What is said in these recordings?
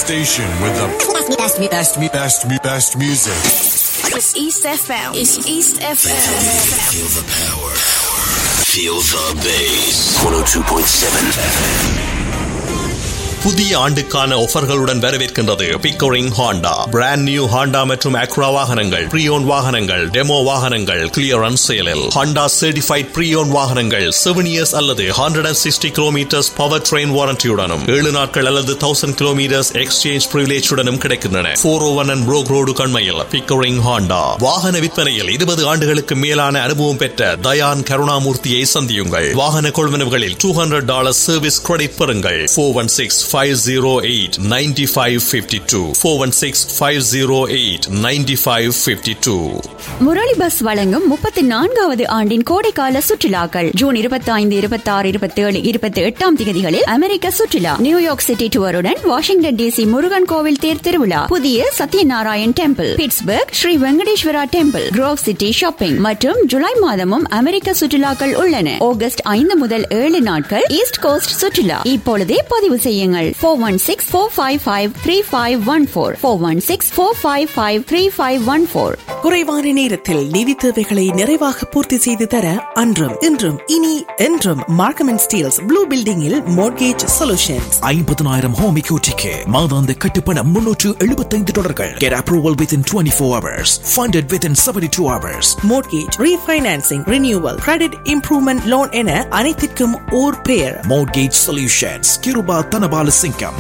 station with the best, best, best, best, best, best music. It's East FM. It's East FM. Feel the power. Feel the bass. 102.7 புதிய ஆண்டுக்கான ஆஃபர்களுடன் வரவேற்கின்றது Pickering Honda brand new Honda மற்றும் Acura வாகனங்கள் pre-owned வாகனங்கள் demo வாகனங்கள் clearance சேலில் Honda certified pre-owned வாகனங்கள் செவன் இயர்ஸ் அல்லது hundred and sixty kilometres power train வாரண்டியுடனும் ஏழு நாட்கள் அல்லது தௌசண்ட் கிலோமீட்டர்ஸ் எக்ஸ்சேஞ்ச் பிரிவிலேஜுடனும் கிடைக்கின்றன four oh one and Brock road கண்மையில் பிக்கோரிங் ஹாண்டா வாகன விற்பனையில் இருபது ஆண்டுகளுக்கு மேலான அனுபவம் பெற்ற தயான் கருணாமூர்த்தியை சந்தியுங்கள் வாகன கொள்வனவுகளில் two hundred dollar service credit பெறுங்கள் four one six 508 9552 416 508 9552 Murali bus வழங்கும் முப்பத்தி நான்காவது ஆண்டின் கோடைக்கால சுற்றுலாக்கள் ஜூன் இருபத்தி ஐந்து இருபத்தி ஆறு இருபத்தி ஏழு இருபத்தி எட்டாம் தேதிகளில் அமெரிக்க சுற்றுலா நியூயார்க் சிட்டி டூருடன் வாஷிங்டன் டிசி முருகன் கோவில் தேர் திருவிழா புதிய Satyanarayan temple Pittsburgh Sri Venkateswara temple Grove City shopping மற்றும் ஜூலை மாதமும் அமெரிக்க சுற்றுலாக்கள் உள்ளன ஆகஸ்ட் ஐந்து முதல் ஏழு நாட்கள் ஈஸ்ட் கோஸ்ட் சுற்றுலா இப்பொழுதே பதிவு செய்யுங்கள் four one six four five five three five one four four one six four five five three five one four குறைவான நேரத்தில் நிதி தேவைகளை நிறைவாக பூர்த்தி செய்து தர அன்றும் இன்றும் இனி என்றும் மார்க்கம் அண்ட் ஸ்டீல்ஸ் ப்ளூ பில்டிங்கில் மோர்கேஜ் சொல்யூஷன்ஸ் ஐம்பதனாயிரம் ஹோம் இக்யூட்டிக்கு மாதாந்த கட்டுப்பணம் முன்னூற்று எழுபத்தைந்து டாலர்கள் Get approval within 24 hours. Funded within 72 hours. Mortgage refinancing renewal credit improvement loan என அனைத்திற்கும் ஓர் பெயர் Mortgage Solutions. Kiruba Tanabala Singham.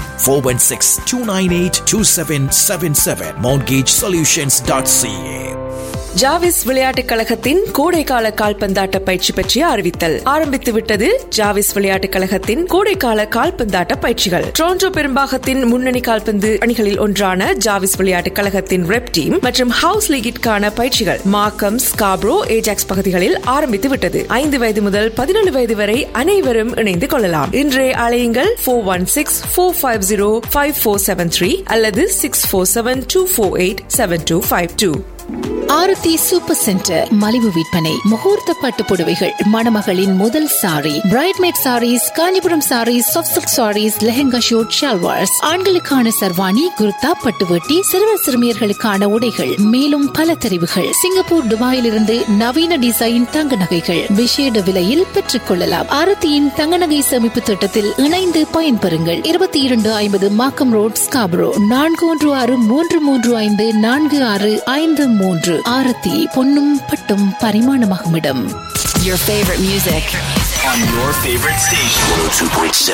416-298-2777. MortgageSolutions.ca. ஜாவிஸ் விளையாட்டுக் கழகத்தின் கோடைக்கால கால்பந்தாட்ட பயிற்சி பற்றிய அறிவித்தல் ஆரம்பித்து விட்டது ஜாவிஸ் விளையாட்டுக் கழகத்தின் கோடைக்கால கால்பந்தாட்ட பயிற்சிகள் டொரண்டோ பெரும்பாகத்தின் முன்னணி கால்பந்து அணிகளில் ஒன்றான ஜாவிஸ் விளையாட்டுக் கழகத்தின் ரெப் டீம் மற்றும் ஹவுஸ் லீகிற்கான பயிற்சிகள் மார்க்கம் ஸ்காப்ரோ ஏஜாக்ஸ் பகுதிகளில் ஆரம்பித்து விட்டது ஐந்து வயது முதல் பதினேழு வயது வரை அனைவரும் இணைந்து கொள்ளலாம் இன்றைய அலையுங்கள் four one six four five zero five four seven three அல்லது six four seven two four eight seven two five two Aarthi super centre மலிவு விற்பனை முகூர்த்த பட்டு புடவைகள் மணமகளின் முதல் sari bridesmaid saris Kanchipuram saris soft silk saris lehenga suit salwars ஆண்களுக்கான சர்வாணி குர்தா பட்டுவட்டி சிறுவர் சிறுமியர்களுக்கான உடைகள் மேலும் பல தெரிவுகள் சிங்கப்பூர் துபாயிலிருந்து நவீன டிசைன் தங்க நகைகள் விசேட விலையில் பெற்றுக் கொள்ளலாம் ஆரத்தியின் தங்க நகை சேமிப்பு திட்டத்தில் இணைந்து பயன்பெறுங்கள் இருபத்தி இரண்டு ஐம்பது மாக்கம் ரோட் ஸ்காப்ரோ நான்கு ஒன்று ஆறு மூன்று மூன்று ஐந்து நான்கு ஆறு ஐந்து மூன்று ஆரத்தி பொன்னும் பட்டும் பரிமாணமாகும் இடம் Your favorite music. on your favorite station. 102.7